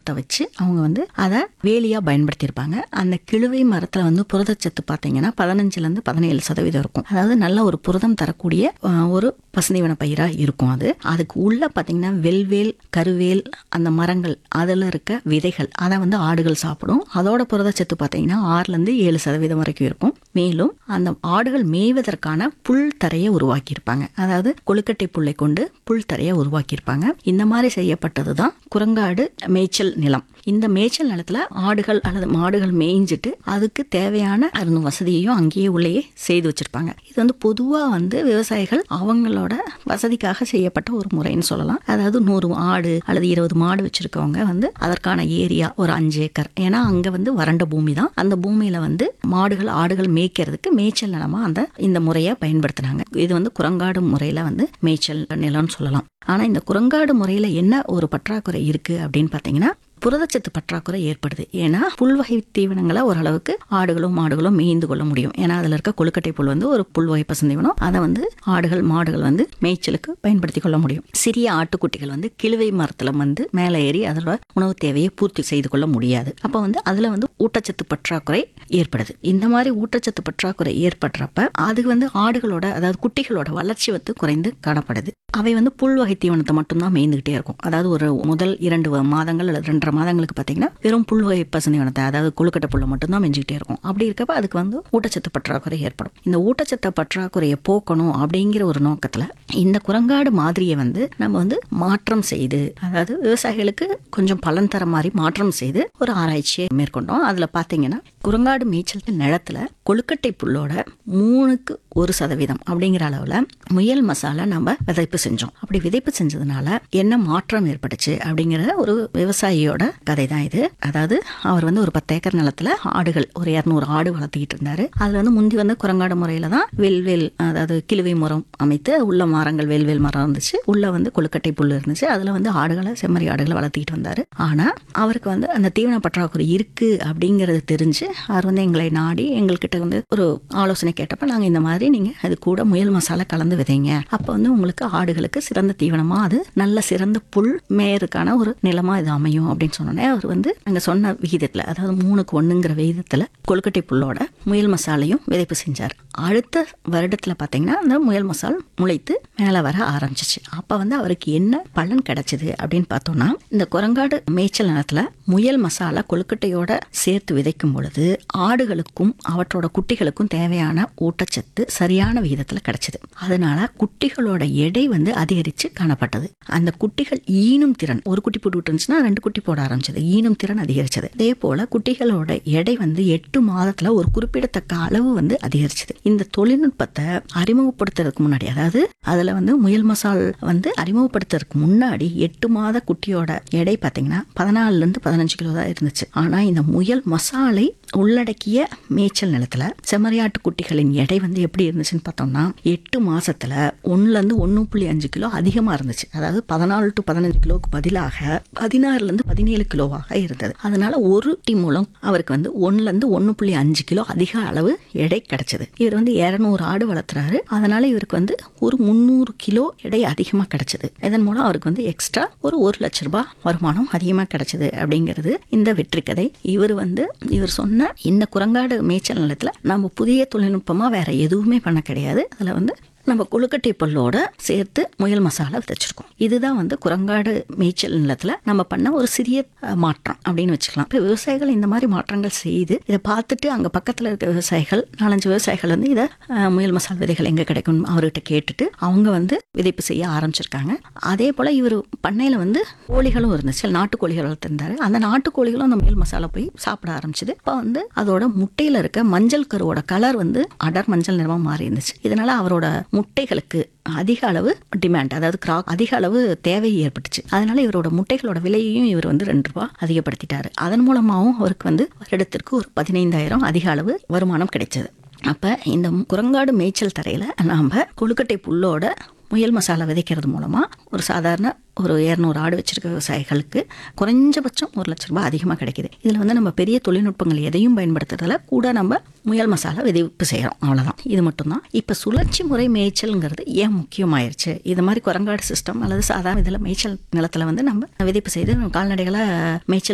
மரத்தை வச்சு அவங்க வந்து அதை வேலியாக பயன்படுத்தியிருப்பாங்க அந்த கிழுவை மரத்தில் வந்து புரதச்சத்து பார்த்தீங்கன்னா பதினஞ்சுலேருந்து பதினேழு சதவீதம் இருக்கும் அதாவது நல்ல ஒரு புரதம் தரக்கூடிய அஹ், ஒரு பசுந்தீவன பயிராக இருக்கும் அது அதுக்கு உள்ள பார்த்தீங்கன்னா வெல்வேல் கருவேல் அந்த மரங்கள் அதில் இருக்க விதைகள் அதை வந்து ஆடுகள் சாப்பிடும் அதோட புரதச்சத்து பார்த்தீங்கன்னா ஆறுலேருந்து ஏழு சதவீதம் வரைக்கும் இருக்கும் மேலும் அந்த ஆடுகள் மேய்வதற்கான புல் தரையை உருவாக்கியிருப்பாங்க அதாவது கொழுக்கட்டை புல்லை கொண்டு புல் தரையை உருவாக்கியிருப்பாங்க இந்த மாதிரி செய்யப்பட்டது தான் குரங்காடு மேய்ச்சல் நிலம் இந்த மேய்ச்சல் நிலத்துல ஆடுகள் அல்லது மாடுகள் மேய்ஞ்சிட்டு அதுக்கு தேவையான அந்த வசதியையும் அங்கேயே உள்ளேயே செய்து வச்சிருப்பாங்க இது வந்து பொதுவா வந்து விவசாயிகள் அவங்களோட வசதிக்காக செய்யப்பட்ட ஒரு முறைன்னு சொல்லலாம் அதாவது நூறு ஆடு அல்லது இருபது மாடு வச்சிருக்கவங்க வந்து அதற்கான ஏரியா ஒரு அஞ்சு ஏக்கர் ஏன்னா அங்க வந்து வறண்ட பூமி தான் அந்த பூமியில வந்து மாடுகள் ஆடுகள் மேய்க்கிறதுக்கு மேய்ச்சல் நிலமா அந்த இந்த முறையை பயன்படுத்தினாங்க இது வந்து குரங்காடு முறையில வந்து மேய்ச்சல் நிலம்னு சொல்லலாம் ஆனா இந்த குரங்காடு முறையில என்ன ஒரு பற்றாக்குறை இருக்கு அப்படின்னு பாத்தீங்கன்னா புரதச்சத்து பற்றாக்குறை ஏற்படுது ஏன்னா புல்வகை தீவனங்களை ஓரளவுக்கு ஆடுகளும் மாடுகளும் மேய்ந்து கொள்ள முடியும் ஏன்னா அதில் இருக்க கொழுக்கட்டை புல் வந்து ஒரு புல்வகை பசுந்தீவனம் அதை வந்து ஆடுகள் மாடுகள் வந்து மேய்ச்சலுக்கு பயன்படுத்தி கொள்ள முடியும் சிறிய ஆட்டுக்குட்டிகள் வந்து கிழுவை மரத்தில் வந்து மேலே ஏறி அதோட உணவு தேவையை பூர்த்தி செய்து கொள்ள முடியாது அப்போ வந்து அதில் வந்து ஊட்டச்சத்து பற்றாக்குறை ஏற்படுது இந்த மாதிரி ஊட்டச்சத்து பற்றாக்குறை ஏற்படுறப்ப அது வந்து ஆடுகளோட அதாவது குட்டிகளோட வளர்ச்சி வந்து குறைந்து காணப்படுது அவை வந்து புல்வகை தீவனத்தை மட்டும்தான் மேய்ந்துகிட்டே இருக்கும் அதாவது ஒரு முதல் இரண்டு வ- மாதங்கள் அல்லது ரெண்டரை மாதங்களுக்கு பார்த்தீங்கன்னா வெறும் புல்வகை பசுந்தீவனத்தை அதாவது கொழுக்கட்டை புல்லை மட்டும்தான் மெஞ்சிக்கிட்டே இருக்கும் அப்படி இருக்கப்ப அதுக்கு வந்து ஊட்டச்சத்து பற்றாக்குறை ஏற்படும் இந்த ஊட்டச்சத்து பற்றாக்குறையை போக்கணும் அப்படிங்கிற ஒரு நோக்கத்தில் இந்த குரங்காடு மாதிரியை வந்து நம்ம வந்து மாற்றம் செய்து அதாவது விவசாயிகளுக்கு கொஞ்சம் பலன் தர மாதிரி மாற்றம் செய்து ஒரு ஆராய்ச்சியை மேற்கொண்டோம் அதில் பார்த்தீங்கன்னா குரங்காடு மேய்ச்சல் நிலத்துல கொழுக்கட்டை புல்லோட மூணுக்கு ஒரு சதவீதம் அப்படிங்கிற அளவில் முயல் மசாலா நம்ம விதைப்பு செஞ்சோம் அப்படி விதைப்பு செஞ்சதுனால என்ன மாற்றம் ஏற்பட்டுச்சு அப்படிங்கிற ஒரு விவசாயியோட கதை தான் இது அதாவது அவர் வந்து ஒரு பத்து ஏக்கர் நிலத்துல ஆடுகள் ஒரு இரநூறு ஆடு வளர்த்திக்கிட்டு இருந்தாரு அதுல வந்து முந்தி வந்து குரங்காடு முறையில தான் வெல்வேல் அதாவது கிழுவை மரம் அமைத்து உள்ள மரங்கள் வெல்வேல் மரம் இருந்துச்சு உள்ள வந்து கொழுக்கட்டை புல் இருந்துச்சு அதுல வந்து ஆடுகளை செம்மறி ஆடுகளை வளர்த்திக்கிட்டு வந்தாரு ஆனா அவருக்கு வந்து அந்த தீவன பற்றாக்குறை இருக்கு அப்படிங்கிறது தெரிஞ்சு அவர் வந்து எங்களை நாடி எங்கள்கிட்ட வந்து ஒரு ஆலோசனை கேட்டப்ப நாங்க இந்த மாதிரி நீங்க அது கூட முயல் மசாலா கலந்து விதைங்க அப்ப வந்து உங்களுக்கு ஆடுகளுக்கு சிறந்த தீவனமா அது நல்ல சிறந்த புல் மேயருக்கான ஒரு நிலமா இது அமையும் அப்படின்னு சொன்னோன்னே அவர் வந்து நாங்க சொன்ன விகிதத்துல அதாவது மூணுக்கு ஒண்ணுங்கிற விகிதத்துல கொழுக்கட்டை புல்லோட முயல் மசாலையும் விதைப்பு செஞ்சார் அடுத்த வருடத்துல பாத்தீங்கன்னா அந்த முயல் மசால் முளைத்து மேலே வர ஆரம்பிச்சிச்சு அப்ப வந்து அவருக்கு என்ன பலன் கிடைச்சது அப்படின்னு பார்த்தோம்னா இந்த குரங்காடு மேய்ச்சல் நிலத்துல முயல் மசாலா கொழுக்கட்டையோட சேர்த்து விதைக்கும் பொழுது ஆடுகளுக்கும் அவற்றோட குட்டிகளுக்கும் தேவையான ஊட்டச்சத்து சரியான விகிதத்துல கிடைச்சது அதனால குட்டிகளோட எடை வந்து அதிகரிச்சு காணப்பட்டது அந்த குட்டிகள் ஈனும் திறன் ஒரு குட்டி போட்டு விட்டுருந்துச்சுன்னா ரெண்டு குட்டி போட ஆரம்பிச்சது ஈனும் திறன் அதிகரிச்சது அதே போல குட்டிகளோட எடை வந்து எட்டு மாதத்துல ஒரு குறிப்பிடத்தக்க அளவு வந்து அதிகரிச்சது இந்த தொழில்நுட்பத்தை அறிமுகப்படுத்துறதுக்கு முன்னாடி அதாவது அதுல வந்து முயல் மசால் வந்து அறிமுகப்படுத்துறதுக்கு முன்னாடி எட்டு மாத குட்டியோட எடை பார்த்தீங்கன்னா பதினாலுல இருந்து பதினஞ்சு கிலோ தான் இருந்துச்சு ஆனா இந்த முயல் மசாலை உள்ளடக்கிய மேய்ச்சல் நிலத்துல செம்மறியாட்டு குட்டிகளின் எடை வந்து எப்படி இருந்துச்சுன்னு பார்த்தோம்னா எட்டு மாசத்துல ஒண்ணுல இருந்து ஒண்ணு புள்ளி அஞ்சு கிலோ அதிகமா இருந்துச்சு அதாவது பதினாலு டு பதினஞ்சு கிலோவுக்கு பதிலாக பதினாறுல இருந்து பதினேழு கிலோவாக இருந்தது அதனால ஒரு டி மூலம் அவருக்கு வந்து ஒண்ணுல இருந்து ஒண்ணு புள்ளி அஞ்சு கிலோ அதிக அளவு எடை கிடைச்சது இவர் வந்து இருநூறு ஆடு வளர்த்துறாரு அதனால இவருக்கு வந்து ஒரு முந்நூறு கிலோ எடை அதிகமா கிடைச்சது இதன் மூலம் அவருக்கு வந்து எக்ஸ்ட்ரா ஒரு ஒரு லட்ச ரூபாய் வருமானம் அதிகமா கிடைச்சது அப்படிங்கிறது இந்த வெற்றி கதை இவர் வந்து இவர் சொன்ன இந்த குரங்காடு மேய்ச்சல் நிலத்துல நம்ம புதிய தொழில்நுட்பமா வேற எதுவுமே பண்ண கிடையாது அதுல வந்து நம்ம கொழுக்கட்டை பல்லோட சேர்த்து முயல் மசாலா விதைச்சிருக்கோம் இதுதான் வந்து குரங்காடு மேய்ச்சல் நிலத்துல நம்ம பண்ண ஒரு சிறிய அஹ், மாற்றம் அப்படின்னு வச்சுக்கலாம் இப்போ விவசாயிகள் இந்த மாதிரி மாற்றங்கள் செய்து இதை பார்த்துட்டு அங்க பக்கத்துல இருக்க விவசாயிகள் நாலஞ்சு விவசாயிகள் வந்து இதை அஹ், முயல் மசால் விதைகள் எங்க கிடைக்கும் அவர்கிட்ட கேட்டுட்டு அவங்க வந்து விதைப்பு செய்ய ஆரம்பிச்சிருக்காங்க அதே போல இவர் பண்ணையில வந்து கோழிகளும் இருந்துச்சு நாட்டுக்கோழிகள் வளர்த்திருந்தாரு அந்த நாட்டுக்கோழிகளும் அந்த முயல் மசாலா போய் சாப்பிட ஆரம்பிச்சது இப்போ வந்து அதோட முட்டையில இருக்க மஞ்சள் கருவோட கலர் வந்து அடர் மஞ்சள் நிறமா மாறி இருந்துச்சு இதனால அவரோட முட்டைகளுக்கு அதிக அளவு டிமாண்ட் அதாவது கிராக் அதிக அளவு தேவை ஏற்பட்டுச்சு அதனால இவரோட முட்டைகளோட விலையையும் இவர் வந்து ரெண்டு ரூபா அதிகப்படுத்திட்டாரு அதன் மூலமாகவும் அவருக்கு வந்து வருடத்திற்கு ஒரு பதினைந்தாயிரம் அதிக அளவு வருமானம் கிடைச்சது அப்ப இந்த குரங்காடு மேய்ச்சல் தரையில நாம கொழுக்கட்டை புல்லோட முயல் மசாலா விதைக்கிறது மூலமா ஒரு சாதாரண ஒரு இரநூறு ஆடு வச்சிருக்க விவசாயிகளுக்கு குறைஞ்சபட்சம் ஒரு லட்ச ரூபாய் அதிகமாக கிடைக்குது இதில் வந்து நம்ம பெரிய தொழில்நுட்பங்கள் எதையும் பயன்படுத்துறதுல கூட நம்ம முயல் மசாலா விதைப்பு செய்கிறோம் அவ்வளோதான் இது மட்டும்தான் இப்போ சுழற்சி முறை மேய்ச்சல்ங்கிறது ஏன் முக்கியமாயிருச்சு இது மாதிரி குரங்காடு சிஸ்டம் அல்லது சாதாரண இதில் மேய்ச்சல் நிலத்தில் வந்து நம்ம விதைப்பு செய்து கால்நடைகளை மேய்ச்சல்